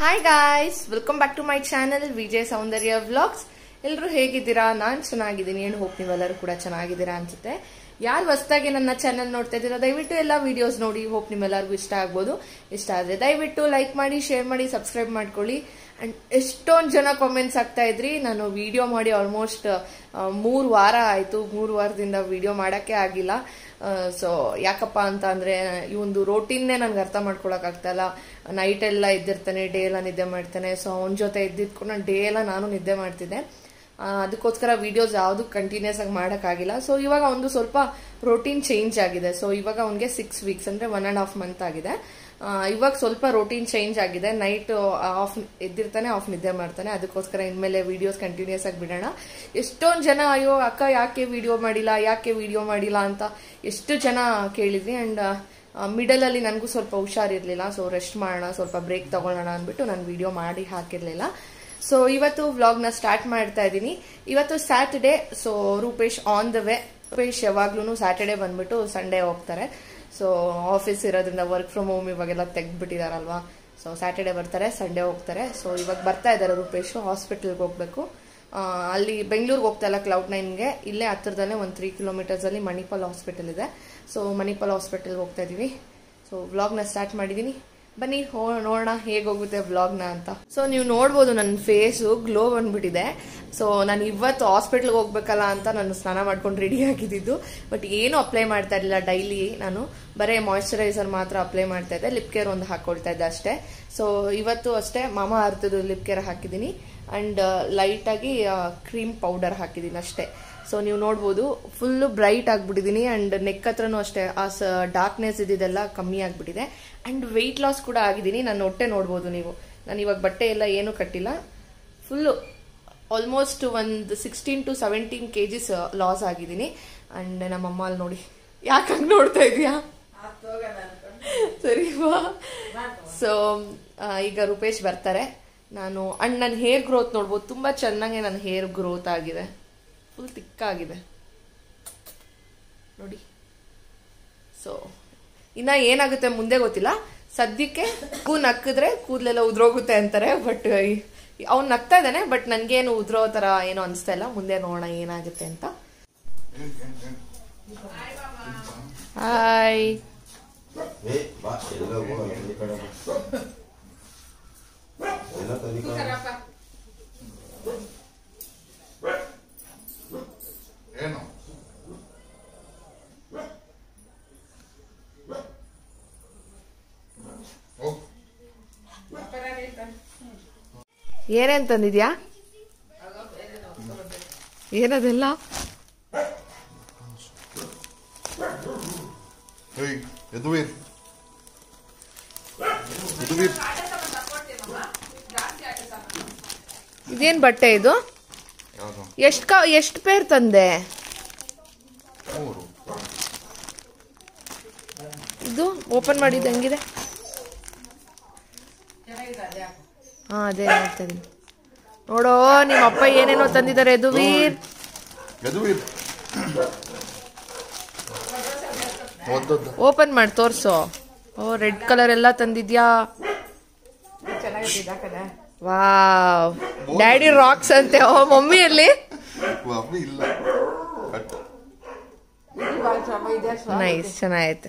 Hi guys welcome back to my channel Vijay Soundarya vlogs ಎಲ್ಲರೂ ಹೇಗಿದ್ದೀರಾ ನಾನು ಚೆನ್ನಾಗಿದ್ದೀನಿ ಏನು ಹೋಪ್ ನೀವೆಲ್ಲರೂ ಕೂಡ ಚೆನ್ನಾಗಿದ್ದೀರಾ ಅನ್ಸುತ್ತೆ ಯಾರು ಹೊಸದಾಗಿ ನನ್ನ ಚಾನಲ್ ನೋಡ್ತಾ ಇದ್ದೀರಾ ದಯವಿಟ್ಟು ಎಲ್ಲ ವಿಡಿಯೋಸ್ ನೋಡಿ ಹೋಪ್ ನಿಮ್ಮೆಲ್ಲರಿಗೂ ಇಷ್ಟ ಆಗ್ಬೋದು ಇಷ್ಟ ಆದರೆ ದಯವಿಟ್ಟು ಲೈಕ್ ಮಾಡಿ ಶೇರ್ ಮಾಡಿ ಸಬ್ಸ್ಕ್ರೈಬ್ ಮಾಡ್ಕೊಳ್ಳಿ ಅಂಡ್ ಎಷ್ಟೊಂದು ಜನ ಕಾಮೆಂಟ್ಸ್ ಆಗ್ತಾ ಇದ್ರಿ ನಾನು ವಿಡಿಯೋ ಮಾಡಿ ಆಲ್ಮೋಸ್ಟ್ ಮೂರು ವಾರ ಆಯಿತು ಮೂರು ವಾರದಿಂದ ವಿಡಿಯೋ ಮಾಡೋಕ್ಕೆ ಆಗಿಲ್ಲ ಸೊ ಯಾಕಪ್ಪ ಅಂತ ಅಂದರೆ ಈ ಒಂದು ರೋಟೀನ್ನೇ ನನಗೆ ಅರ್ಥ ಮಾಡ್ಕೊಳಕ್ ಆಗ್ತಾ ಇಲ್ಲ ನೈಟ್ ಎಲ್ಲ ಎದ್ದಿರ್ತಾನೆ ಡೇ ಎಲ್ಲ ನಿದ್ದೆ ಮಾಡ್ತಾನೆ ಸೊ ಅವನ ಜೊತೆ ಎದ್ದಿದ್ಕೊಂಡು ನಾನು ಡೇ ಎಲ್ಲ ನಾನು ನಿದ್ದೆ ಮಾಡ್ತಿದ್ದೆ ಆ, ಅದಕ್ಕೋಸ್ಕರ ವಿಡಿಯೋಸ್ ಯಾವುದು ಕಂಟಿನ್ಯೂಸ್ ಆಗಿ ಮಾಡೋಕ್ಕಾಗಿಲ್ಲ ಸೊ ಇವಾಗ ಒಂದು ಸ್ವಲ್ಪ ರೋಟೀನ್ ಚೇಂಜ್ ಆಗಿದೆ ಸೊ ಇವಾಗ ಅವನಿಗೆ ಸಿಕ್ಸ್ ವೀಕ್ಸ್ ಅಂದರೆ ಒನ್ ಆ್ಯಂಡ್ ಹಾಫ್ ಮಂತ್ ಆಗಿದೆ ಆ, ಇವಾಗ ಸ್ವಲ್ಪ ರೋಟೀನ್ ಚೇಂಜ್ ಆಗಿದೆ ನೈಟ್ ಆಫ್ ಎದ್ದಿರ್ತಾನೆ ಆಫ್ ನಿದ್ದೆ ಮಾಡ್ತಾನೆ ಅದಕ್ಕೋಸ್ಕರ ಇನ್ಮೇಲೆ ವಿಡಿಯೋಸ್ ಕಂಟಿನ್ಯೂಸ್ ಆಗಿ ಬಿಡೋಣ ಎಷ್ಟೊಂದು ಜನ ಅಯ್ಯೋ ಅಕ್ಕ ಯಾಕೆ ವಿಡಿಯೋ ಮಾಡಿಲ್ಲ ಯಾಕೆ ವಿಡಿಯೋ ಮಾಡಿಲ್ಲ ಅಂತ ಎಷ್ಟು ಜನ ಕೇಳಿದ್ವಿ ಅಂಡ್ ಮಿಡಲ್ ಅಲ್ಲಿ ನನಗೂ ಸ್ವಲ್ಪ ಹುಷಾರಿರ್ಲಿಲ್ಲ ಸೊ ರೆಸ್ಟ್ ಮಾಡೋಣ ಸ್ವಲ್ಪ ಬ್ರೇಕ್ ತಗೊಳ್ಳೋಣ ಅಂದ್ಬಿಟ್ಟು ನಾನು ವಿಡಿಯೋ ಮಾಡಿ ಹಾಕಿರ್ಲಿಲ್ಲ ಸೊ ಇವತ್ತು ವ್ಲಾಗ್ನ ಸ್ಟಾರ್ಟ್ ಮಾಡ್ತಾ ಇದ್ದೀನಿ ಇವತ್ತು Saturday so Rupesh on the way Rupesh ಯಾವಾಗ್ಲೂ ಸ್ಯಾಟರ್ಡೆ ಬಂದ್ಬಿಟ್ಟು ಸಂಡೇ ಹೋಗ್ತಾರೆ ಸೊ ಆಫೀಸ್ ಇರೋದ್ರಿಂದ ವರ್ಕ್ ಫ್ರಮ್ ಹೋಮ್ ಇವಾಗೆಲ್ಲ ತೆಗ್ದ್ಬಿಟ್ಟಿದಾರಲ್ವಾ ಸೊ ಸ್ಯಾಟರ್ಡೆ ಬರ್ತಾರೆ ಸಂಡೇ ಹೋಗ್ತಾರೆ ಸೊ ಇವಾಗ ಬರ್ತಾ ಇದ್ದಾರೆ ರೂಪೇಶ್ ಹಾಸ್ಪಿಟಲ್ಗೆ ಹೋಗ್ಬೇಕು ಆ, ಅಲ್ಲಿ ಬೆಂಗಳೂರಿಗೆ ಹೋಗ್ತಾ ಇಲ್ಲ ಕ್ಲೌಡ್ ನೈನ್ಗೆ ಇಲ್ಲೇ ಹತ್ರದಲ್ಲೇ ಒಂದು ತ್ರೀ ಕಿಲೋಮೀಟರ್ಸ್ ಅಲ್ಲಿ ಮಣಿಪಾಲ್ ಹಾಸ್ಪಿಟಲ್ ಇದೆ ಸೊ ಮಣಿಪಾಲ್ ಹಾಸ್ಪಿಟಲ್ಗೆ ಹೋಗ್ತಾ ಇದೀವಿ ಸೊ ವ್ಲಾಗ್ನ ಸ್ಟಾರ್ಟ್ ಮಾಡಿದೀನಿ ಬನ್ನಿ ಹೋ ನೋಡೋಣ ಹೇಗೆ ಹೋಗುತ್ತೆ ವ್ಲಾಗ್ನ ಅಂತ ಸೊ ನೀವು ನೋಡ್ಬೋದು ನನ್ನ ಫೇಸು ಗ್ಲೋ ಬಂದ್ಬಿಟ್ಟಿದೆ ಸೊ ನಾನು ಇವತ್ತು ಹಾಸ್ಪಿಟ್ಲ್ಗೆ ಹೋಗ್ಬೇಕಲ್ಲ ಅಂತ ನಾನು ಸ್ನಾನ ಮಾಡ್ಕೊಂಡು ರೆಡಿ ಆಗಿದ್ದು ಬಟ್ ಏನು ಅಪ್ಲೈ ಮಾಡ್ತಾ ಇರಲಿಲ್ಲ ಡೈಲಿ ನಾನು ಬರೀ ಮಾಯಶ್ಚರೈಸರ್ ಮಾತ್ರ ಅಪ್ಲೈ ಮಾಡ್ತಾ ಇದ್ದೆ ಲಿಪ್ ಕೇರ್ ಒಂದು ಹಾಕೊಳ್ತಾ ಇದ್ದೆ ಅಷ್ಟೇ ಸೊ ಇವತ್ತು ಅಷ್ಟೇ ಮಾಮ ಅರ್ಥದ್ದು ಲಿಪ್ ಕೇರ್ ಹಾಕಿದ್ದೀನಿ ಅಂಡ್ ಲೈಟಾಗಿ ಕ್ರೀಮ್ ಪೌಡರ್ ಹಾಕಿದ್ದೀನಿ ಅಷ್ಟೇ ಸೊ ನೀವು ನೋಡ್ಬೋದು ಫುಲ್ಲು ಬ್ರೈಟ್ ಆಗ್ಬಿಟ್ಟಿದ್ದೀನಿ ಅಂಡ್ ನೆಕ್ ಹತ್ರನೂ ಅಷ್ಟೇ ಆ ಸ ಡಾರ್ಕ್ನೆಸ್ ಇದ್ದಿದ್ದೆಲ್ಲ ಕಮ್ಮಿ ಆಗ್ಬಿಟ್ಟಿದೆ ಅಂಡ್ ವೆಯ್ಟ್ ಲಾಸ್ ಕೂಡ ಆಗಿದ್ದೀನಿ ನನ್ನ ಹೊಟ್ಟೆ ನೋಡ್ಬೋದು ನೀವು ನಾನು ಇವಾಗ ಬಟ್ಟೆ ಎಲ್ಲ ಏನೂ ಕಟ್ಟಿಲ್ಲ ಫುಲ್ಲು ಆಲ್ಮೋಸ್ಟ್ ಒಂದು sixteen to seventeen K Gs loss ಆಗಿದ್ದೀನಿ ಅಂಡ್ ನಮ್ಮಮ್ಮ ಅಲ್ಲಿ ನೋಡಿ ಯಾಕೆ ಹಂಗೆ ನೋಡ್ತಾ ಇದೀಯಾ ಸರಿ ಸೊ ಈಗ ರೂಪೇಶ್ ಬರ್ತಾರೆ ನಾನು ಅಂಡ್ ನನ್ನ ಹೇರ್ ಗ್ರೋತ್ ನೋಡ್ಬೋದು ತುಂಬಾ ಚೆನ್ನಾಗಿ ನನ್ನ ಹೇರ್ ಗ್ರೋತ್ ಆಗಿದೆ ಫುಲ್ ತಿಕ್ಕಾಗಿದೆ ನೋಡಿ ಸೊ ಇನ್ನ ಏನಾಗುತ್ತೆ ಮುಂದೆ ಗೊತ್ತಿಲ್ಲ ಸದ್ಯಕ್ಕೆ ಕೂ ನಕ್ಕಿದ್ರೆ ಕೂದಲೆಲ್ಲ ಉದ್ರೋಗುತ್ತೆ ಅಂತಾರೆ ಬಟ್ ಅವ್ನು ನಗ್ತಾ ಇದ್ದಾನೆ ಬಟ್ ನನ್ಗೇನು ಉದ್ರೋ ತರ ಏನು ಅನಿಸ್ತಾ ಇಲ್ಲ ಮುಂದೆ ನೋಡೋಣ ಏನಾಗುತ್ತೆ ಅಂತ ಹಾಯ್ ಏ ಬಾ ಎಲ್ಲ ಹೋಗಲ್ಲ ಈ ಕಡೆ ಬಾ. ಎಲ್ಲ ತಂದಿ ಕಡೆ. ಏನು ಹೋಗ್ ಏನೇನ್ ತಂದಿದ್ಯಾ ಏನದೆಲ್ಲ ಹೇಯ್ ಯದುವೀರ್ ಯದುವೀರ್ ಇದೇನ್ ಬಟ್ಟೆ ಇದು ಯಾವುದು ಎಷ್ಟ್ ಕ ಎಷ್ಟ್ ಪೇರ್ ತಂದೆ ಮೂರು ಇದು ಓಪನ್ ಮಾಡಿದ್ದು ಹಂಗಿದೆ ಹಾ ಅದೇ ನೋಡ್ತಾ ಇದೀನಿ ನೋಡೋ ನಿಮ್ಮ ಅಪ್ಪ ಏನೇನೋ ತಂದಿದ್ದಾರೆ ಇದು ವೀರ್ ಯದುವೀರ್ ಒದ್ದದ್ದು ಓಪನ್ ಮಾಡಿ ತೋರ್ಸು ಓ ರೆಡ್ ಕಲರ್ ಎಲ್ಲ ತಂದಿದ್ಯಾ ವಾವ್ ಡ್ಯಾಡಿ ರಾಕ್ಸ್ ಅಂತೆ ಓ ಮಮ್ಮಿ ಅಲ್ಲಿ ಅಪ್ಪಿ ಇಲ್ಲ ಕಟ್ ನೈಸ್ ಚೆನ್ನಾಗೈತೆ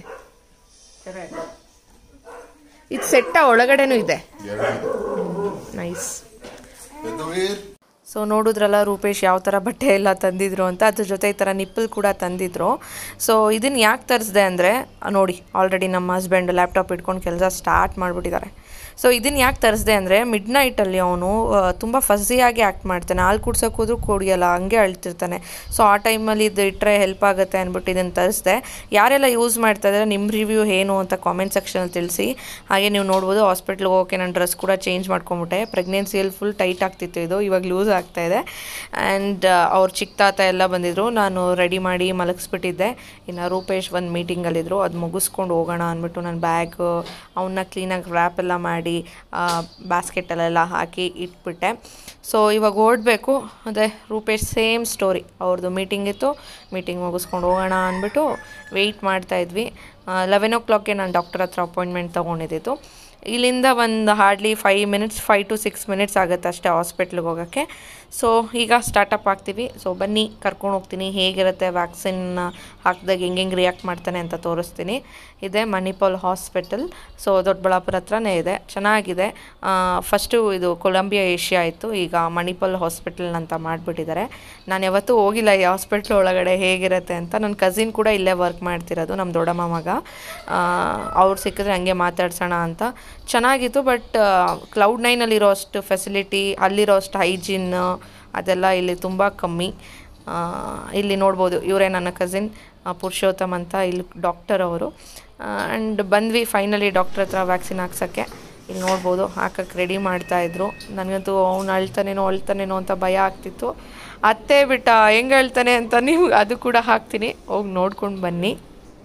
ಇದು ಸೆಟ್ಟ ಒಳಗಡೆನೂ ಇದೆ ಎರಡು ನೈಸ್ ಯದುವೀರ್ ಸೊ ನೋಡಿದ್ರಲ್ಲ ರೂಪೇಶ್ ಯಾವ ಥರ ಬಟ್ಟೆ ಎಲ್ಲ ತಂದಿದ್ರು ಅಂತ ಅದ್ರ ಜೊತೆ ಈ ಥರ ನಿಪ್ಪಲ್ ಕೂಡ ತಂದಿದ್ರು ಸೊ ಇದನ್ನು ಯಾಕೆ ತರಿಸ್ದೆ ಅಂದರೆ ನೋಡಿ ಆಲ್ರೆಡಿ ನಮ್ಮ ಹಸ್ಬೆಂಡ್ ಲ್ಯಾಪ್ಟಾಪ್ ಇಟ್ಕೊಂಡು ಕೆಲಸ ಸ್ಟಾರ್ಟ್ ಮಾಡಿಬಿಟ್ಟಿದ್ದಾರೆ ಸೊ ಇದನ್ನು ಯಾಕೆ ತರಿಸ್ದೆ ಅಂದರೆ ಮಿಡ್ ನೈಟಲ್ಲಿ ಅವನು ತುಂಬ ಫಸ್ಸಿಯಾಗಿ ಆ್ಯಕ್ಟ್ ಮಾಡ್ತಾನೆ ಹಾಲು ಕುಡ್ಸೋಕೆ ಹೋದ್ರೂ ಕುಡಿಯಲ್ಲ ಹಂಗೆ ಅಳ್ತಿರ್ತಾನೆ ಸೊ ಆ ಟೈಮಲ್ಲಿ ಇದು ಇಟ್ಟರೆ ಹೆಲ್ಪ್ ಆಗುತ್ತೆ ಅಂದ್ಬಿಟ್ಟು ಇದನ್ನು ತರಿಸ್ದೆ ಯಾರೆಲ್ಲ ಯೂಸ್ ಮಾಡ್ತಾ ಇದ್ದಾರೆ ನಿಮ್ಮ ರಿವ್ಯೂ ಏನು ಅಂತ ಕಾಮೆಂಟ್ ಸೆಕ್ಷನಲ್ಲಿ ತಿಳಿಸಿ ಹಾಗೆ ನೀವು ನೋಡ್ಬೋದು ಹಾಸ್ಪಿಟ್ಲ್ಗೆ ಹೋಗೋಕೆ ನಾನು ಡ್ರೆಸ್ ಕೂಡ ಚೇಂಜ್ ಮಾಡ್ಕೊಂಬಿಟ್ಟೆ ಪ್ರೆಗ್ನೆನ್ಸಿಯಲ್ಲಿ ಫುಲ್ ಟೈಟ್ ಆಗ್ತಿತ್ತು ಇದು ಇವಾಗ ಲೂಸ್ ಆಗ್ತಾ ಇದೆ ಆ್ಯಂಡ್ ಅವ್ರ ಚಿಕ್ಕ ತಾತ ಎಲ್ಲ ಬಂದಿದ್ರು ನಾನು ರೆಡಿ ಮಾಡಿ ಮಲಗಿಸ್ಬಿಟ್ಟಿದ್ದೆ ಇನ್ನು ರೂಪೇಶ್ ಒಂದು ಮೀಟಿಂಗಲ್ಲಿದ್ದರು ಅದು ಮುಗಿಸ್ಕೊಂಡು ಹೋಗೋಣ ಅಂದ್ಬಿಟ್ಟು ನಾನು ಬ್ಯಾಗ್ ಅವನ್ನ ಕ್ಲೀನಾಗಿ ರ್ಯಾಪ್ ಎಲ್ಲ ಮಾಡಿ ಬಾಸ್ಕೆಟಲ್ಲೆಲ್ಲ ಹಾಕಿ ಇಟ್ಬಿಟ್ಟೆ ಸೊ ಇವಾಗ ಓಡಬೇಕು ಅದೇ ರೂಪೇಶ್ ಸೇಮ್ ಸ್ಟೋರಿ ಅವ್ರದ್ದು ಮೀಟಿಂಗ್ ಇತ್ತು ಮೀಟಿಂಗ್ ಮುಗಿಸ್ಕೊಂಡು ಹೋಗೋಣ ಅಂದ್ಬಿಟ್ಟು ವೆಯ್ಟ್ ಮಾಡ್ತಾ ಇದ್ವಿ ಲೆವೆನ್ ಓ ಕ್ಲಾಕ್ಗೆ ನಾನು ಡಾಕ್ಟರ್ ಹತ್ರ ಅಪಾಯಿಂಟ್ಮೆಂಟ್ ತೊಗೊಂಡಿದ್ದು ಇಲ್ಲಿಂದ ಒಂದು hardly five minutes five to six minutes ಆಗುತ್ತೆ ಅಷ್ಟೇ ಹಾಸ್ಪಿಟ್ಲಿಗೆ ಹೋಗೋಕ್ಕೆ ಸೊ ಈಗ ಸ್ಟಾರ್ಟಪ್ ಆಗ್ತೀವಿ ಸೊ ಬನ್ನಿ ಕರ್ಕೊಂಡು ಹೋಗ್ತೀನಿ ಹೇಗಿರುತ್ತೆ ವ್ಯಾಕ್ಸಿನ್ ಹಾಕಿದಾಗ ಹೆಂಗೆ ಹೆಂಗೆ ರಿಯಾಕ್ಟ್ ಮಾಡ್ತಾನೆ ಅಂತ ತೋರಿಸ್ತೀನಿ ಇದೆ ಮಣಿಪಾಲ್ ಹಾಸ್ಪಿಟಲ್ ಸೊ ದೊಡ್ಡಬಳ್ಳಾಪುರ ಹತ್ರನೇ ಇದೆ ಚೆನ್ನಾಗಿದೆ ಫಸ್ಟು ಇದು ಕೊಲಂಬಿಯಾ ಏಷ್ಯಾ ಇತ್ತು ಈಗ ಮಣಿಪಾಲ್ ಹಾಸ್ಪಿಟಲ್ ಅಂತ ಮಾಡಿಬಿಟ್ಟಿದ್ದಾರೆ ನಾನು ಯಾವತ್ತೂ ಹೋಗಿಲ್ಲ ಈ ಹಾಸ್ಪಿಟ್ಲ್ ಒಳಗಡೆ ಹೇಗಿರುತ್ತೆ ಅಂತ ನನ್ನ ಕಸಿನ್ ಕೂಡ ಇಲ್ಲೇ ವರ್ಕ್ ಮಾಡ್ತಿರೋದು ನಮ್ಮ ದೊಡ್ಡಮ್ಮ ಮಗ ಅವ್ರು ಸಿಕ್ಕಿದ್ರೆ ಹಂಗೆ ಮಾತಾಡ್ಸೋಣ ಅಂತ ಚೆನ್ನಾಗಿತ್ತು ಬಟ್ ಕ್ಲೌಡ್ ನೈನಲ್ಲಿರೋ ಅಷ್ಟು ಫೆಸಿಲಿಟಿ ಅಲ್ಲಿರೋ ಅಷ್ಟು ಹೈಜೀನ್ ಅದೆಲ್ಲ ಇಲ್ಲಿ ತುಂಬ ಕಮ್ಮಿ ಆ, ಇಲ್ಲಿ ನೋಡ್ಬೋದು ಇವರೇ ನನ್ನ ಕಸಿನ್ ಪುರುಷೋತ್ತಮ್ ಅಂತ ಇಲ್ಲಿ ಡಾಕ್ಟರ್ ಅವರು ಆ್ಯಂಡ್ ಬಂದ್ವಿ ಫೈನಲಿ ಡಾಕ್ಟರ್ ಹತ್ರ ವ್ಯಾಕ್ಸಿನ್ ಹಾಕ್ಸೋಕ್ಕೆ ಇಲ್ಲಿ ನೋಡ್ಬೋದು ಹಾಕಕ್ಕೆ ರೆಡಿ ಮಾಡ್ತಾಯಿದ್ರು ನನಗಂತೂ ಅವ್ನು ಅಳ್ತಾನೇನೋ ಅಳ್ತಾನೇನೋ ಅಂತ ಭಯ ಆಗ್ತಿತ್ತು ಅತ್ತೆ ಬಿಟ್ಟ ಹೆಂಗೆ ಹೇಳ್ತಾನೆ ಅಂತ ನೀವು ಅದು ಕೂಡ ಹಾಕ್ತೀನಿ ಹೋಗಿ ನೋಡ್ಕೊಂಡು ಬನ್ನಿ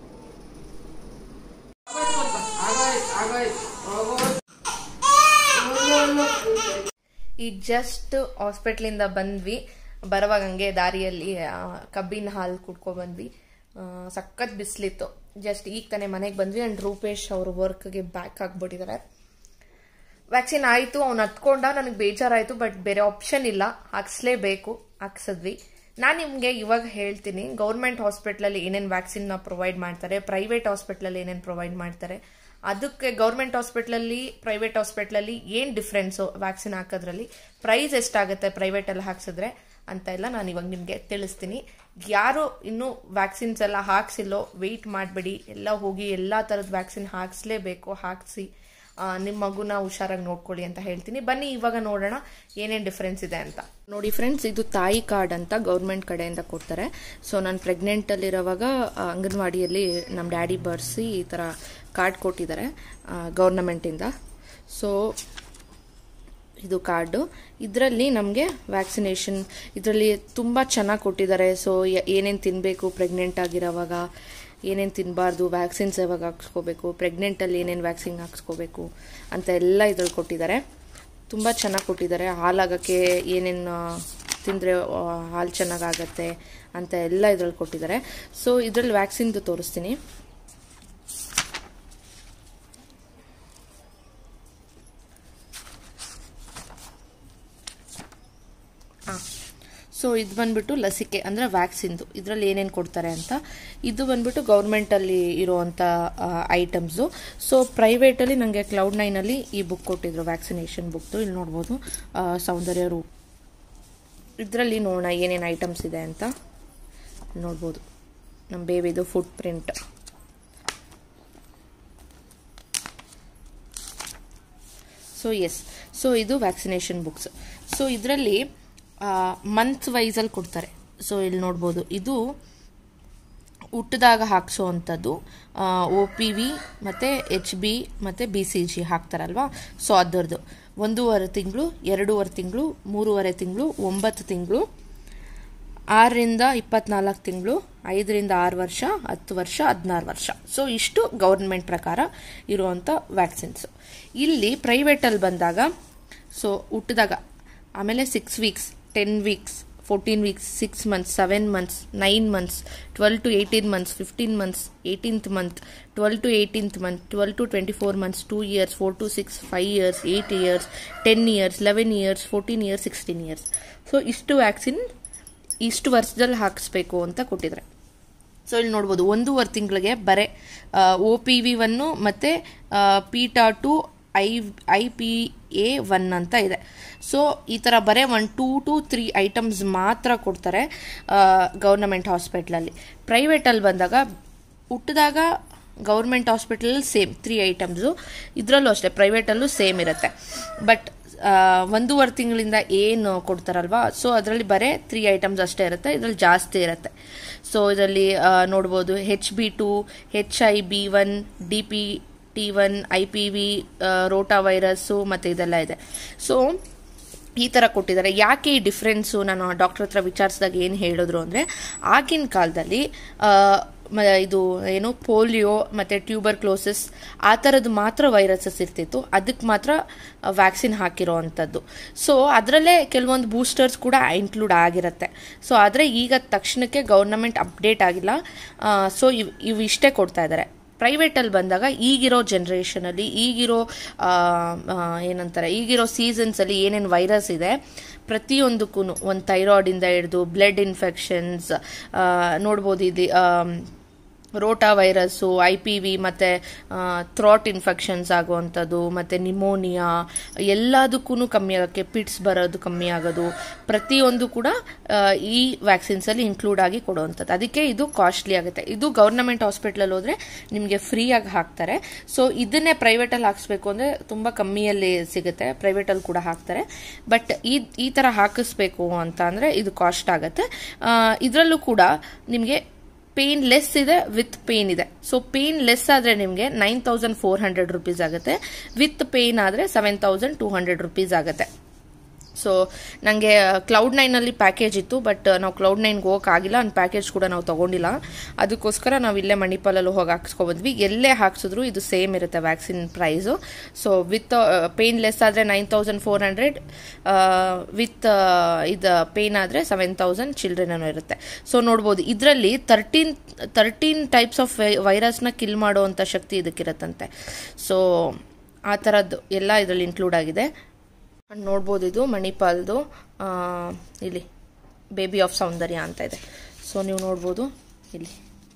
ಈ ಜಸ್ಟ್ ಹಾಸ್ಪಿಟ್ಲಿಂದ ಬಂದ್ವಿ ಬರುವಾಗ ಹಂಗೆ ದಾರಿಯಲ್ಲಿ ಆ, ಕಬ್ಬಿನ ಹಾಲು ಕುಡ್ಕೊ ಬಂದ್ವಿ ಆ, ಸಖತ್ ಬಿಸಿಲಿತ್ತು ಜಸ್ಟ್ ಈಗ ತಾನೇ ಮನೆಗೆ ಬಂದ್ವಿ ಅಂಡ್ ರೂಪೇಶ್ ಅವರು ವರ್ಕ್ಗೆ ಬ್ಯಾಕ್ ಆಗ್ಬಿಟ್ಟಿದ್ದಾರೆ ವ್ಯಾಕ್ಸಿನ್ ಆಯಿತು ಅವ್ನು ಹತ್ಕೊಂಡ ನನಗೆ ಬೇಜಾರಾಯಿತು ಬಟ್ ಬೇರೆ ಆಪ್ಷನ್ ಇಲ್ಲ ಹಾಕ್ಸ್ಲೇಬೇಕು ಹಾಕ್ಸಿದ್ವಿ ನಾನು ನಿಮಗೆ ಇವಾಗ ಹೇಳ್ತೀನಿ ಗೌರ್ಮೆಂಟ್ ಹಾಸ್ಪಿಟ್ಲಲ್ಲಿ ಏನೇನು ವ್ಯಾಕ್ಸಿನ್ನ ಪ್ರೊವೈಡ್ ಮಾಡ್ತಾರೆ ಪ್ರೈವೇಟ್ ಹಾಸ್ಪಿಟ್ಲಲ್ಲಿ ಏನೇನು ಪ್ರೊವೈಡ್ ಮಾಡ್ತಾರೆ ಅದಕ್ಕೆ ಗೌರ್ಮೆಂಟ್ ಹಾಸ್ಪಿಟ್ಲಲ್ಲಿ ಪ್ರೈವೇಟ್ ಹಾಸ್ಪಿಟ್ಲಲ್ಲಿ ಏನು ಡಿಫ್ರೆನ್ಸು ವ್ಯಾಕ್ಸಿನ್ ಹಾಕೋದ್ರಲ್ಲಿ ಪ್ರೈಸ್ ಎಷ್ಟಾಗುತ್ತೆ ಪ್ರೈವೇಟಲ್ಲಿ ಹಾಕ್ಸಿದ್ರೆ ಅಂತ ಎಲ್ಲ ನಾನು ಇವಾಗ ನಿಮಗೆ ತಿಳಿಸ್ತೀನಿ ಯಾರು ಇನ್ನೂ ವ್ಯಾಕ್ಸಿನ್ಸ್ ಎಲ್ಲ ಹಾಕ್ಸಿಲ್ಲೋ ವೆಯ್ಟ್ ಮಾಡಬೇಡಿ ಎಲ್ಲ ಹೋಗಿ ಎಲ್ಲ ಥರದ ವ್ಯಾಕ್ಸಿನ್ ಹಾಕ್ಸ್ಲೇಬೇಕು ಹಾಕ್ಸಿ ಆ, ನಿಮ್ಮ ಮಗುನ ಹುಷಾರಾಗಿ ನೋಡ್ಕೊಳ್ಳಿ ಅಂತ ಹೇಳ್ತೀನಿ ಬನ್ನಿ ಇವಾಗ ನೋಡೋಣ ಏನೇನು ಡಿಫ್ರೆನ್ಸ್ ಇದೆ ಅಂತ ನೋಡಿ ಫ್ರೆಂಡ್ಸ್ ಇದು ತಾಯಿ ಕಾರ್ಡ್ ಅಂತ ಗೌರ್ಮೆಂಟ್ ಕಡೆಯಿಂದ ಕೊಡ್ತಾರೆ ಸೊ ನಾನು ಪ್ರೆಗ್ನೆಂಟಲ್ಲಿರೋವಾಗ ಅಂಗನವಾಡಿಯಲ್ಲಿ ನಮ್ಮ ಡ್ಯಾಡಿ ಬರ್ಸಿ ಈ ಥರ ಕಾರ್ಡ್ ಕೊಟ್ಟಿದ್ದಾರೆ ಗೌರ್ನಮೆಂಟಿಂದ ಸೊ ಇದು ಕಾರ್ಡು ಇದರಲ್ಲಿ ನಮಗೆ ವ್ಯಾಕ್ಸಿನೇಷನ್ ಇದರಲ್ಲಿ ತುಂಬ ಚೆನ್ನಾಗಿ ಕೊಟ್ಟಿದ್ದಾರೆ ಸೊ ಏನೇನು ತಿನ್ನಬೇಕು ಪ್ರೆಗ್ನೆಂಟ್ ಆಗಿರೋವಾಗ ಏನೇನು ತಿನ್ನಬಾರ್ದು ವ್ಯಾಕ್ಸಿನ್ಸ್ ಯಾವಾಗ ಹಾಕ್ಸ್ಕೋಬೇಕು ಪ್ರೆಗ್ನೆಂಟಲ್ಲಿ ಏನೇನು ವ್ಯಾಕ್ಸಿನ್ ಹಾಕ್ಸ್ಕೋಬೇಕು ಅಂತ ಎಲ್ಲ ಇದ್ರಲ್ಲಿ ಕೊಟ್ಟಿದ್ದಾರೆ ತುಂಬ ಚೆನ್ನಾಗಿ ಕೊಟ್ಟಿದ್ದಾರೆ ಹಾಲಾಗೋಕ್ಕೆ ಏನೇನು ತಿಂದರೆ ಹಾಲು ಚೆನ್ನಾಗಾಗತ್ತೆ ಅಂತ ಎಲ್ಲ ಇದ್ರಲ್ಲಿ ಕೊಟ್ಟಿದ್ದಾರೆ ಸೊ ಇದರಲ್ಲಿ ವ್ಯಾಕ್ಸಿನ್ದು ತೋರಿಸ್ತೀನಿ ಹಾಂ ಸೊ ಇದು ಬಂದ್ಬಿಟ್ಟು ಲಸಿಕೆ ಅಂದರೆ ವ್ಯಾಕ್ಸಿನ್ದು ಇದರಲ್ಲಿ ಏನೇನು ಕೊಡ್ತಾರೆ ಅಂತ ಇದು ಬಂದ್ಬಿಟ್ಟು ಗೌರ್ಮೆಂಟಲ್ಲಿ ಇರುವಂಥ ಐಟಮ್ಸು ಸೊ ಪ್ರೈವೇಟಲ್ಲಿ ನನಗೆ ಕ್ಲೌಡ್ ನೈನಲ್ಲಿ ಈ ಬುಕ್ ಕೊಟ್ಟಿದ್ರು ವ್ಯಾಕ್ಸಿನೇಷನ್ ಬುಕ್ದು ಇಲ್ಲಿ ನೋಡ್ಬೋದು ಆ, ಸೌಂದರ್ಯ ರೂಪ್ ಇದರಲ್ಲಿ ನೋಡೋಣ ಏನೇನು ಐಟಮ್ಸ್ ಇದೆ ಅಂತ ನೋಡ್ಬೋದು ನಮ್ಮ ಬೇಬಿದು footprint so yes so ಇದು ವ್ಯಾಕ್ಸಿನೇಷನ್ ಬುಕ್ಸ್ ಸೊ ಇದರಲ್ಲಿ ಮಂತ್ ವೈಸಲ್ಲಿ ಕೊಡ್ತಾರೆ ಸೊ ಇಲ್ಲಿ ನೋಡ್ಬೋದು ಇದು ಹುಟ್ಟಿದಾಗ ಹಾಕ್ಸೋ ಅಂಥದ್ದು ಒ ಪಿ ವಿ ಮತ್ತು ಎಚ್ ಬಿ ಮತ್ತು ಬಿ ಸಿ ಜಿ ಹಾಕ್ತಾರಲ್ವಾ ಸೊ ಅದರದ್ದು ಒಂದೂವರೆ ತಿಂಗಳು ಎರಡೂವರೆ ತಿಂಗಳು ಮೂರುವರೆ ತಿಂಗಳು ಒಂಬತ್ತು ತಿಂಗಳು ಆರರಿಂದ ಇಪ್ಪತ್ನಾಲ್ಕು ತಿಂಗಳು ಐದರಿಂದ ಆರು ವರ್ಷ ಹತ್ತು ವರ್ಷ ಹದಿನಾರು ವರ್ಷ ಸೊ ಇಷ್ಟು ಗೌರ್ಮೆಂಟ್ ಪ್ರಕಾರ ಇರುವಂಥ ವ್ಯಾಕ್ಸಿನ್ಸ್ ಇಲ್ಲಿ ಪ್ರೈವೇಟಲ್ಲಿ ಬಂದಾಗ ಸೊ ಹುಟ್ಟಿದಾಗ ಆಮೇಲೆ six weeks ten weeks fourteen weeks six months seven months nine months twelve to eighteen months fifteen months eighteenth month twelve to eighteenth month twelve to twenty four months two years four to six five years eight years ten years eleven years fourteen years sixteen years so ಇಷ್ಟು vaccine ಇಷ್ಟು ವರ್ಷದಲ್ಲಿ ಹಾಕಿಸ್ಬೇಕು ಅಂತ ಕೊಟ್ಟಿದ್ದಾರೆ so ಇಲ್ಲಿ ನೋಡ್ಬೋದು ಒಂದೂವರೆ ತಿಂಗಳಿಗೆ ಬರೆ ಒ ಪಿ ವಿ ಒನ್ನು ಮತ್ತು ಪೀಟಾ two I I P A one ಅಂತ ಇದೆ ಸೊ ಈ ಥರ ಬರೀ one two to three items ಮಾತ್ರ ಕೊಡ್ತಾರೆ ಗೌರ್ನಮೆಂಟ್ ಹಾಸ್ಪಿಟ್ಲಲ್ಲಿ ಪ್ರೈವೇಟಲ್ಲಿ ಬಂದಾಗ ಹುಟ್ಟಿದಾಗ ಗೌರ್ಮೆಂಟ್ ಹಾಸ್ಪಿಟಲಲ್ಲಿ ಸೇಮ್ ತ್ರೀ ಐಟಮ್ಸು ಇದರಲ್ಲೂ ಅಷ್ಟೇ ಪ್ರೈವೇಟಲ್ಲೂ ಸೇಮ್ ಇರುತ್ತೆ ಬಟ್ ಒಂದೂವರೆ ತಿಂಗಳಿಂದ ಏನು ಕೊಡ್ತಾರಲ್ವಾ ಸೊ ಅದರಲ್ಲಿ ಬರೀ ತ್ರೀ ಐಟಮ್ಸ್ ಅಷ್ಟೇ ಇರುತ್ತೆ ಇದರಲ್ಲಿ ಜಾಸ್ತಿ ಇರುತ್ತೆ ಸೊ ಇದರಲ್ಲಿ ನೋಡ್ಬೋದು H B two H I B one D P T one I P V rotavirus ಮತ್ತು ಇದೆಲ್ಲ ಇದೆ ಸೊ ಈ ಥರ ಕೊಟ್ಟಿದ್ದಾರೆ ಯಾಕೆ ಈ ಡಿಫ್ರೆನ್ಸು ನಾನು ಡಾಕ್ಟರ್ ಹತ್ರ ವಿಚಾರಿಸಿದಾಗ ಏನು ಹೇಳಿದ್ರು ಅಂದರೆ ಆಗಿನ ಕಾಲದಲ್ಲಿ ಆ, ಮ- ಇದು ಏನು ಪೋಲಿಯೋ ಮತ್ತು ಟ್ಯೂಬರ್ ಕ್ಲೋಸಿಸ್ ಆ ಥರದ್ದು ಮಾತ್ರ ವೈರಸಸ್ ಇರ್ತಿತ್ತು ಅದಕ್ಕೆ ಮಾತ್ರ ವ್ಯಾಕ್ಸಿನ್ ಹಾಕಿರೋ ಅಂಥದ್ದು ಸೊ ಅದರಲ್ಲೇ ಕೆಲವೊಂದು ಬೂಸ್ಟರ್ಸ್ ಕೂಡ ಇನ್ಕ್ಲೂಡ್ ಆಗಿರುತ್ತೆ ಸೊ ಆದರೆ ಈಗ ತಕ್ಷಣಕ್ಕೆ ಗೌರ್ನಮೆಂಟ್ ಅಪ್ಡೇಟ್ ಆಗಿಲ್ಲ ಸೊ ಇವ್ ಇವು ಇಷ್ಟೇ ಕೊಡ್ತಾ ಇದ್ದಾರೆ ಪ್ರೈವೇಟಲ್ಲಿ ಬಂದಾಗ ಈಗಿರೋ ಜನ್ರೇಷನಲ್ಲಿ ಈಗಿರೋ ಆ, ಆ, ಏನಂತಾರೆ ಈಗಿರೋ ಸೀಸನ್ಸಲ್ಲಿ ಏನೇನು ವೈರಸ್ ಇದೆ ಪ್ರತಿಯೊಂದಕ್ಕೂ ಒಂದು ಥೈರಾಯ್ಡಿಂದ ಹಿಡಿದು ಬ್ಲಡ್ ಇನ್ಫೆಕ್ಷನ್ಸ್ ನೋಡ್ಬೋದು ಇಲ್ಲಿ um, rotavirus I P V ಮತ್ತು ಥ್ರಾಟ್ ಇನ್ಫೆಕ್ಷನ್ಸ್ ಆಗುವಂಥದ್ದು ಮತ್ತು ನಿಮೋನಿಯಾ ಎಲ್ಲದಕ್ಕೂ ಕಮ್ಮಿ ಆಗೋಕ್ಕೆ ಪಿಟ್ಸ್ ಬರೋದು ಕಮ್ಮಿ ಆಗೋದು ಪ್ರತಿಯೊಂದು ಕೂಡ ಆ, ಈ ವ್ಯಾಕ್ಸಿನ್ಸಲ್ಲಿ ಇನ್ಕ್ಲೂಡ್ ಆಗಿ ಕೊಡುವಂಥದ್ದು ಅದಕ್ಕೆ ಇದು ಕಾಸ್ಟ್ಲಿ ಆಗುತ್ತೆ ಇದು ಗೌರ್ನಮೆಂಟ್ ಹಾಸ್ಪಿಟ್ಲಲ್ಲಿ ಹೋದರೆ ನಿಮಗೆ ಫ್ರೀಯಾಗಿ ಹಾಕ್ತಾರೆ ಸೊ ಇದನ್ನೇ ಪ್ರೈವೇಟಲ್ಲಿ ಹಾಕ್ಸ್ಬೇಕು ಅಂದರೆ ತುಂಬ ಕಮ್ಮಿಯಲ್ಲಿ ಸಿಗುತ್ತೆ ಪ್ರೈವೇಟಲ್ಲಿ ಕೂಡ ಹಾಕ್ತಾರೆ ಬಟ್ ಈ ಈ ಥರ ಹಾಕಿಸ್ಬೇಕು ಅಂತ ಅಂದರೆ ಇದು ಕಾಸ್ಟ್ ಆಗುತ್ತೆ ಇದರಲ್ಲೂ ಕೂಡ ನಿಮಗೆ ಪೇನ್ ಲೆಸ್ ಇದೆ ವಿತ್ ಪೇನ್ ಇದೆ ಸೊ ಪೇನ್ ಲೆಸ್ ಆದರೆ ನಿಮಗೆ nine thousand four hundred rupees ಆಗುತ್ತೆ ವಿತ್ ಪೇನ್ ಆದರೆ seven thousand two hundred rupees ಆಗುತ್ತೆ ಸೊ ನನಗೆ ಕ್ಲೌಡ್ ನೈನಲ್ಲಿ ಪ್ಯಾಕೇಜ್ ಇತ್ತು ಬಟ್ ನಾವು ಕ್ಲೌಡ್ ನೈನ್ಗೆ ಹೋಗೋಕ್ಕಾಗಿಲ್ಲ ಒಂದು ಪ್ಯಾಕೇಜ್ ಕೂಡ ನಾವು ತೊಗೊಂಡಿಲ್ಲ ಅದಕ್ಕೋಸ್ಕರ ನಾವು ಇಲ್ಲೇ ಮಣಿಪಾಲಲ್ಲಿ ಹೋಗಿ ಹಾಕ್ಸ್ಕೊಬಂದ್ವಿ ಎಲ್ಲೇ ಹಾಕ್ಸಿದ್ರು ಇದು ಸೇಮ್ ಇರುತ್ತೆ vaccine price so with pain less ಆದರೆ nine thousand four hundred with ಇದು ಪೇನ್ ಆದರೆ ಸೆವೆನ್ ತೌಸಂಡ್ ಚಿಲ್ಡ್ರನ್ ಇರುತ್ತೆ ಸೊ ನೋಡ್ಬೋದು ಇದರಲ್ಲಿ ತರ್ಟೀನ್ ತರ್ಟೀನ್ ಟೈಪ್ಸ್ ಆಫ್ ವೈರಸ್ನ ಕಿಲ್ ಮಾಡುವಂಥ ಶಕ್ತಿ ಇದಕ್ಕಿರುತ್ತಂತೆ ಸೊ ಆ ಥರದ್ದು ಎಲ್ಲ ಇದರಲ್ಲಿ ಇನ್ಕ್ಲೂಡ್ ಆಗಿದೆ ಅಂಡ್ ನೋಡ್ಬೋದು ಇದು ಮಣಿಪಾಲ್ದು ಆ, ಇಲ್ಲಿ ಬೇಬಿ ಆಫ್ ಸೌಂದರ್ಯ ಅಂತ ಇದೆ ಸೊ ನೀವು ನೋಡ್ಬೋದು ಇಲ್ಲಿ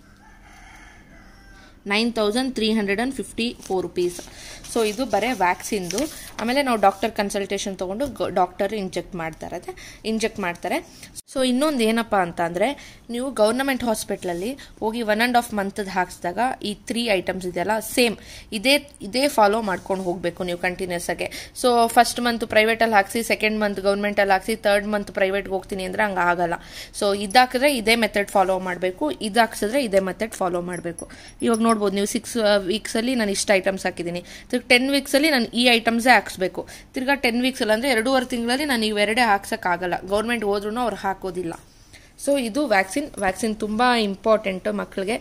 nine thousand three hundred and fifty four rupees so ಇದು ಬರೀ ವ್ಯಾಕ್ಸಿನ್ದು ಆಮೇಲೆ ನಾವು ಡಾಕ್ಟರ್ ಕನ್ಸಲ್ಟೇಷನ್ ತೊಗೊಂಡು ಡಾಕ್ಟರ್ ಇಂಜೆಕ್ಟ್ ಮಾಡ್ತಾರೆ ಇಂಜೆಕ್ಟ್ ಮಾಡ್ತಾರೆ ಸೊ ಇನ್ನೊಂದು ಏನಪ್ಪ ಅಂತ ಅಂದರೆ ನೀವು ಗೌರ್ನಮೆಂಟ್ ಹಾಸ್ಪಿಟ್ಲಲ್ಲಿ ಹೋಗಿ ಒನ್ ಆ್ಯಂಡ್ ಹಾಫ್ ಮಂತದ್ದು ಹಾಕ್ಸಿದಾಗ ಈ ತ್ರೀ ಐಟಮ್ಸ್ ಇದೆಯಲ್ಲ ಸೇಮ್ ಇದೇ ಇದೇ ಫಾಲೋ ಮಾಡ್ಕೊಂಡು ಹೋಗಬೇಕು ನೀವು ಕಂಟಿನ್ಯೂಸ್ ಆಗಿ ಸೊ ಫಸ್ಟ್ ಮಂತ್ ಪ್ರೈವೇಟಲ್ಲಿ ಹಾಕ್ಸಿ ಸೆಕೆಂಡ್ ಮಂತ್ ಗೌರ್ಮೆಂಟಲ್ಲಿ ಹಾಕ್ಸಿ ತರ್ಡ್ ಮಂತ್ ಪ್ರೈವೇಟ್ಗೆ ಹೋಗ್ತೀನಿ ಅಂದರೆ ಹಂಗೆ ಆಗಲ್ಲ ಸೊ ಇದಾಕಿದ್ರೆ ಇದೇ ಮೆಥಡ್ ಫಾಲೋ ಮಾಡಬೇಕು ಇದು ಹಾಕ್ಸಿದ್ರೆ ಇದೇ ಮೆಥಡ್ ಫಾಲೋ ಮಾಡಬೇಕು ಇವಾಗ ನೋಡ್ಬೋದು ನೀವು ಸಿಕ್ಸ್ ವೀಕ್ಸಲ್ಲಿ ನಾನು ಇಷ್ಟು ಐಟಮ್ಸ್ ಹಾಕಿದ್ದೀನಿ ತಿರ್ಗಿ ಟೆನ್ ವೀಕ್ಸಲ್ಲಿ ನಾನು ಈ ಐಟಮ್ಸೇ ಹಾಕ್ಸ್ಬೇಕು ತಿರ್ಗಾ ಟೆನ್ ವೀಕ್ಸಲ್ಲಿ ಅಂದರೆ ಎರಡೂವರೆ ತಿಂಗಳಲ್ಲಿ ನಾನು ಇವೆರಡೇ ಹಾಕ್ಸೋಕ್ಕಾಗಲ್ಲ ಗೌರ್ಮೆಂಟ್ ಹೋದ್ರೂ ಅವ್ರು ಹಾಕೋದಿಲ್ಲ ಸೊ ಇದು ವ್ಯಾಕ್ಸಿನ್ ವ್ಯಾಕ್ಸಿನ್ ತುಂಬ ಇಂಪಾರ್ಟೆಂಟು ಮಕ್ಕಳಿಗೆ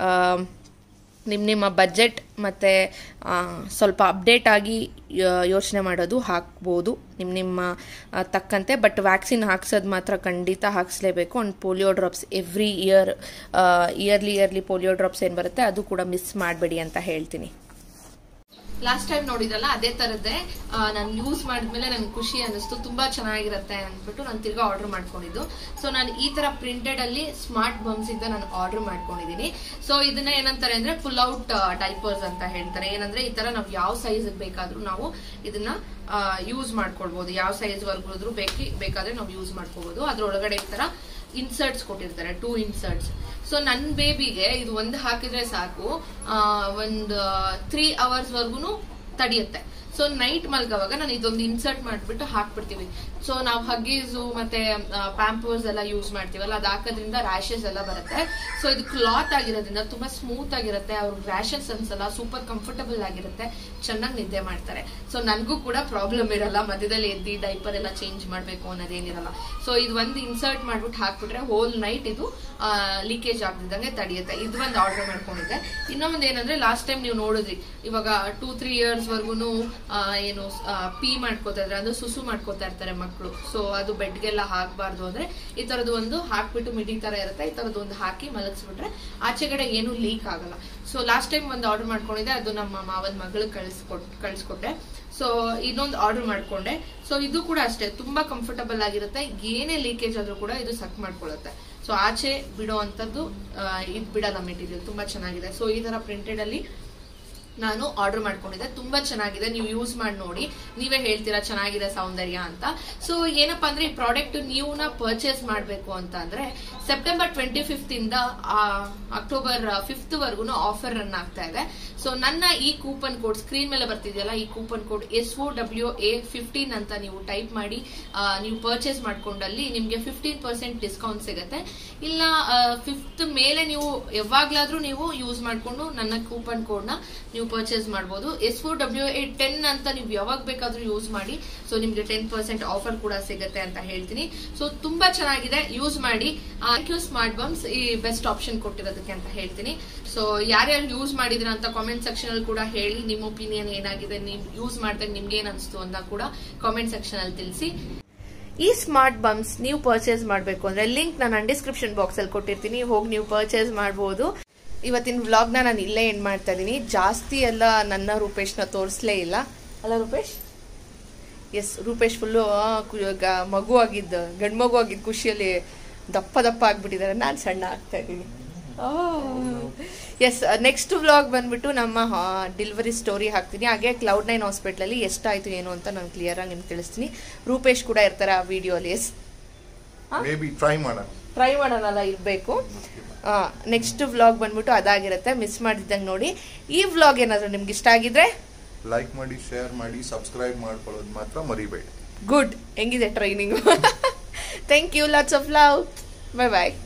ನಿಮ್ಮ ನಿಮ್ಮ ಬಜೆಟ್ ಮತ್ತು ಸ್ವಲ್ಪ ಅಪ್ಡೇಟ್ ಆಗಿ ಯೋಚನೆ ಮಾಡೋದು ಹಾಕ್ಬೋದು ನಿಮ್ಮ ನಿಮ್ಮ ಆ, ತಕ್ಕಂತೆ ಬಟ್ ವ್ಯಾಕ್ಸಿನ್ ಹಾಕ್ಸೋದು ಮಾತ್ರ ಖಂಡಿತ ಹಾಕ್ಸ್ಲೇಬೇಕು ಒಂದು polio drops every year yearly yearly polio drops ಏನು ಬರುತ್ತೆ ಅದು ಕೂಡ ಮಿಸ್ ಮಾಡಬೇಡಿ ಅಂತ ಹೇಳ್ತೀನಿ ಲಾಸ್ಟ್ ಟೈಮ್ ನೋಡಿದ್ರಲ್ಲ ಅದೇ ತರದ್ದೇ ನಾನು ಯೂಸ್ ಮಾಡಿದ್ಮೇಲೆ ನಂಗೆ ಖುಷಿ ಅನಿಸ್ತು ತುಂಬಾ ಚೆನ್ನಾಗಿರುತ್ತೆ ಅಂದ್ಬಿಟ್ಟು ನಾನು ತಿರ್ಗಾ ಆರ್ಡರ್ ಮಾಡ್ಕೊಂಡಿದ್ದು ಸೊ ನಾನು ಈ ತರ ಪ್ರಿಂಟೆಡ್ ಅಲ್ಲಿ ಸ್ಮಾರ್ಟ್ ಬಮ್ಸ್ ಇಂದ ನಾನು ಆರ್ಡರ್ ಮಾಡ್ಕೊಂಡಿದ್ದೀನಿ ಸೊ ಇದನ್ನ ಏನಂತಾರೆ ಅಂದ್ರೆ ಫುಲ್ ಔಟ್ ಡೈಪರ್ಸ್ ಅಂತ ಹೇಳ್ತಾರೆ ಏನಂದ್ರೆ ಈ ತರ ನಾವು ಯಾವ ಸೈಜ್ ಬೇಕಾದ್ರೂ ನಾವು ಇದನ್ನ ಯೂಸ್ ಮಾಡ್ಕೊಳ್ಬಹುದು ಯಾವ ಸೈಜ್ ವರ್ಗು ಬೇಕಿ ಬೇಕಾದ್ರೆ ನಾವು ಯೂಸ್ ಮಾಡ್ಕೋಬಹುದು ಅದ್ರೊಳಗಡೆ ಈ ತರ ಇನ್ಸರ್ಟ್ಸ್ ಕೊಟ್ಟಿರ್ತಾರೆ ಟೂ ಇನ್ಸರ್ಟ್ಸ್ ಸೊ ನನ್ನ ಬೇಬಿಗೆ ಇದು ಒಂದು ಹಾಕಿದ್ರೆ ಸಾಕು ಆ, ಒಂದು ತ್ರೀ ಅವರ್ಸ್ ವರ್ಗುನು ತಡೆಯುತ್ತೆ ಸೊ ನೈಟ್ ಮಲ್ಗೋವಾಗ ನಾನು ಇದೊಂದು ಇನ್ಸರ್ಟ್ ಮಾಡ್ಬಿಟ್ಟು ಹಾಕ್ಬಿಡ್ತೀವಿ ಸೊ ನಾವು ಹಗ್ಗೀಸು ಮತ್ತೆ ಪ್ಯಾಂಪರ್ಸ್ ಎಲ್ಲ ಯೂಸ್ ಮಾಡ್ತೀವಲ್ಲ ಅದು ಹಾಕೋದ್ರಿಂದ ರ್ಯಾಷಸ್ ಎಲ್ಲ ಬರುತ್ತೆ ಸೊ ಇದು ಕ್ಲಾತ್ ಆಗಿರೋದ್ರಿಂದ ತುಂಬಾ ಸ್ಮೂತ್ ಆಗಿರುತ್ತೆ ಅವ್ರಿಗೆ ರ್ಯಾಷಸ್ ಅನ್ಸಲ್ಲ ಸೂಪರ್ ಕಂಫರ್ಟಬಲ್ ಆಗಿರುತ್ತೆ ಚೆನ್ನಾಗಿ ನಿದ್ದೆ ಮಾಡ್ತಾರೆ ಸೊ ನನಗೂ ಕೂಡ ಪ್ರಾಬ್ಲಮ್ ಇರಲ್ಲ ಮಧ್ಯದಲ್ಲಿ ಎದ್ದಿ ಡೈಪರ್ ಎಲ್ಲ ಚೇಂಜ್ ಮಾಡಬೇಕು ಅನ್ನೋದೇನಿರಲ್ಲ ಸೊ ಇದು ಒಂದು ಇನ್ಸರ್ಟ್ ಮಾಡ್ಬಿಟ್ಟು ಹಾಕ್ಬಿಟ್ರೆ ಹೋಲ್ ನೈಟ್ ಇದು ಲೀಕೇಜ್ ಆಗ್ತಿದ್ದಂಗೆ ತಡೆಯುತ್ತೆ ಇದು ಒಂದು ಆರ್ಡರ್ ಮಾಡ್ಕೊಂಡಿದ್ದೆ ಇನ್ನೊಂದು ಏನಂದ್ರೆ ಲಾಸ್ಟ್ ಟೈಮ್ ನೀವು ನೋಡಿದ್ರಿ ಇವಾಗ ಟೂ ತ್ರೀ ಇಯರ್ಸ್ ವರ್ಗುನು ಆ, ಏನು ಪಿ ಮಾಡ್ಕೋತಾ ಇದ್ರೆ ಅಂದ್ರೆ ಸುಸು ಮಾಡ್ಕೋತಾ ಇರ್ತಾರೆ ಮಕ್ಕಳು ಸೊ ಅದು ಬೆಡ್ಗೆಲ್ಲ ಹಾಕ್ಬಾರ್ದು ಅಂದ್ರೆ ಈ ತರದ್ದು ಒಂದು ಹಾಕ್ಬಿಟ್ಟು ಮಿಡಿ ತರ ಇರುತ್ತೆ ಈ ತರದ್ದು ಒಂದು ಹಾಕಿ ಮಲಗಿಸ್ಬಿಟ್ರೆ ಆಚೆಗಡೆ ಏನು ಲೀಕ್ ಆಗಲ್ಲ ಸೊ ಲಾಸ್ಟ್ ಟೈಮ್ ಒಂದು ಆರ್ಡರ್ ಮಾಡ್ಕೊಂಡಿದ್ದೆ ಅದು ನಮ್ಮ ಮಾವನ ಮಗಳು ಕಳಿಸ್ಕೊಟ್ ಕಳಿಸ್ಕೊಟ್ಟೆ ಸೊ ಇನ್ನೊಂದು ಆರ್ಡರ್ ಮಾಡ್ಕೊಂಡೆ ಸೊ ಇದು ಕೂಡ ಅಷ್ಟೇ ತುಂಬಾ ಕಂಫರ್ಟಬಲ್ ಆಗಿರುತ್ತೆ ಏನೇ ಲೀಕೇಜ್ ಆದ್ರೂ ಕೂಡ ಇದು ಸಕ್ ಮಾಡ್ಕೊಳ್ಳುತ್ತೆ ಸೊ ಆಚೆ ಬಿಡೋ ಅಂತದ್ದು ಇದು ಬಿಡಲ್ಲ ಮೆಟೀರಿಯಲ್ ತುಂಬಾ ಚೆನ್ನಾಗಿದೆ ಸೊ ಈ ತರ ಪ್ರಿಂಟೆಡ್ ಅಲ್ಲಿ ನಾನು ಆರ್ಡರ್ ಮಾಡ್ಕೊಂಡಿದ್ದೆ ತುಂಬಾ ಚೆನ್ನಾಗಿದೆ ನೀವು ಯೂಸ್ ಮಾಡಿ ನೋಡಿ ನೀವೇ ಹೇಳ್ತೀರಾ ಚೆನ್ನಾಗಿದೆ ಸೌಂದರ್ಯ ಅಂತ ಸೊ ಏನಪ್ಪಾ ಅಂದ್ರೆ ಈ ಪ್ರಾಡಕ್ಟ್ ನೀವುನ ಪರ್ಚೇಸ್ ಮಾಡಬೇಕು ಅಂತ ಅಂದ್ರೆ ಸೆಪ್ಟೆಂಬರ್ ಟ್ವೆಂಟಿ ಫಿಫ್ತ್ ಇಂದ ಅಕ್ಟೋಬರ್ ಫಿಫ್ತ್ ವರ್ಗು ಆಫರ್ ರನ್ ಆಗ್ತಾ ಇದೆ ಸೊ ನನ್ನ ಈ ಕೂಪನ್ ಕೋಡ್ ಸ್ಕ್ರೀನ್ ಮೇಲೆ ಬರ್ತಿದೆಯಲ್ಲ ಈ coupon code S O W A fifteen ಅಂತ ನೀವು ಟೈಪ್ ಮಾಡಿ ಆ, ನೀವು ಪರ್ಚೇಸ್ ಮಾಡ್ಕೊಂಡಲ್ಲಿ ನಿಮ್ಗೆ ಫಿಫ್ಟೀನ್ ಪರ್ಸೆಂಟ್ ಡಿಸ್ಕೌಂಟ್ ಸಿಗುತ್ತೆ ಇಲ್ಲ ಫಿಫ್ತ್ ಮೇಲೆ ನೀವು ಯಾವಾಗ್ಲಾದ್ರೂ ನೀವು ಯೂಸ್ ಮಾಡ್ಕೊಂಡು ನನ್ನ ಕೂಪನ್ ಕೋಡ್ ನ ನೀವು ಪರ್ಚೇಸ್ ಮಾಡಬಹುದು S four W A ten ಅಂತ ನೀವು ಯಾವಾಗ ಬೇಕಾದ್ರೂ ಯೂಸ್ ಮಾಡಿ ಸೊ ನಿಮ್ಗೆ ಟೆನ್ ಪರ್ಸೆಂಟ್ ಆಫರ್ ಕೂಡ ಸಿಗುತ್ತೆ ಅಂತ ಹೇಳ್ತೀನಿ ಸೊ ತುಂಬಾ ಚೆನ್ನಾಗಿದೆ ಯೂಸ್ ಮಾಡಿ ಥ್ಯಾಂಕ್ ಯು ಸ್ಮಾರ್ಟ್ ಬಮ್ಸ್ ಈ ಬೆಸ್ಟ್ ಆಪ್ಷನ್ ಕೊಟ್ಟಿರೋದಕ್ಕೆ ಅಂತ ಹೇಳ್ತೀನಿ ಸೊ ಯಾರ್ಯಾರು ಯೂಸ್ ಮಾಡಿದ್ರ ಅಂತ ಕಾಮೆಂಟ್ ಸೆಕ್ಷನ್ ಅಲ್ಲಿ ಕೂಡ ಹೇಳಿ ನಿಮ್ಮ ಒಪಿನಿಯನ್ ಏನಾಗಿದೆ ನೀವು ಯೂಸ್ ಮಾಡಿದಾಗ ನಿಮ್ಗೆ ಏನ್ ಅನಿಸ್ತು ಅಂತ ಕೂಡ ಕಾಮೆಂಟ್ ಸೆಕ್ಷನ್ ಅಲ್ಲಿ ತಿಳಿಸಿ ಈ ಸ್ಮಾರ್ಟ್ ಬಮ್ಸ್ ನೀವು ಪರ್ಚೇಸ್ ಮಾಡಬೇಕು ಅಂದ್ರೆ ಲಿಂಕ್ ನಾನು ಡಿಸ್ಕ್ರಿಪ್ಷನ್ ಬಾಕ್ಸ್ ಅಲ್ಲಿ ಕೊಟ್ಟಿರ್ತೀನಿ ಹೋಗಿ ನೀವು ಪರ್ಚೇಸ್ ಮಾಡಬಹುದು ಇವತ್ತಿನ ವ್ಲಾಗ್ನ ನಾನು ಇಲ್ಲೇ ಎಂಡ್ ಮಾಡ್ತಾ ಇದ್ದೀನಿ ಜಾಸ್ತಿ ಎಲ್ಲ ನನ್ನ ರೂಪೇಶ್ನ ತೋರಿಸ್ಲೇ ಇಲ್ಲ ಅಲ್ಲ ರೂಪೇಶ್ ಎಸ್ ರೂಪೇಶ್ ಫುಲ್ಲು ಮಗು ಆಗಿದ್ದು ಗಂಡು ಮಗು ಆಗಿದ್ದು ಖುಷಿಯಲ್ಲಿ ದಪ್ಪ ದಪ್ಪ ಆಗ್ಬಿಟ್ಟಿದ್ದಾರೆ ನಾನು ಸಣ್ಣ ಆಗ್ತಾ ಇದ್ದೀನಿ ಎಸ್ ನೆಕ್ಸ್ಟ್ ವ್ಲಾಗ್ ಬಂದ್ಬಿಟ್ಟು ನಮ್ಮ ಡೆಲಿವರಿ ಸ್ಟೋರಿ ಹಾಕ್ತೀನಿ ಹಾಗೆ ಕ್ಲೌಡ್ ನೈನ್ ಹಾಸ್ಪಿಟ್ಲಲ್ಲಿ ಎಷ್ಟಾಯಿತು ಏನು ಅಂತ ನಾನು ಕ್ಲಿಯರಾಗಿ ನಿಮ್ಗೆ ತಿಳಿಸ್ತೀನಿ ರೂಪೇಶ್ ಕೂಡ ಇರ್ತಾರೆ ಆ ವಿಡಿಯೋಲಿ ಎಸ್ ಮೇ ಬಿ ಟ್ರೈ ಮಾಡೋಣ ಟ್ರೈ ಮಾಡೋಣಲ್ಲ ಇರಬೇಕು ನೆಕ್ಸ್ಟ್ ವ್ಲಾಗ್ ಬಂದ್ಬಿಟ್ಟು ಅದಾಗಿರುತ್ತೆ ಮಿಸ್ ಮಾಡಿದ್ದಂಗೆ ನೋಡಿ ಈ ವ್ಲಾಗ್ ಏನಾದರೂ ನಿಮ್ಗೆ ಇಷ್ಟ ಆಗಿದ್ರೆ ಲೈಕ್ ಮಾಡಿ ಶೇರ್ ಮಾಡಿ ಸಬ್ಸ್ಕ್ರೈಬ್ ಮಾಡ್ಕೊಳ್ಳೋದು ಮಾತ್ರ ಮರಿಬೇಡಿ ಗುಡ್ ಹೆಂಗಿದೆ training thank you lots of love bye bye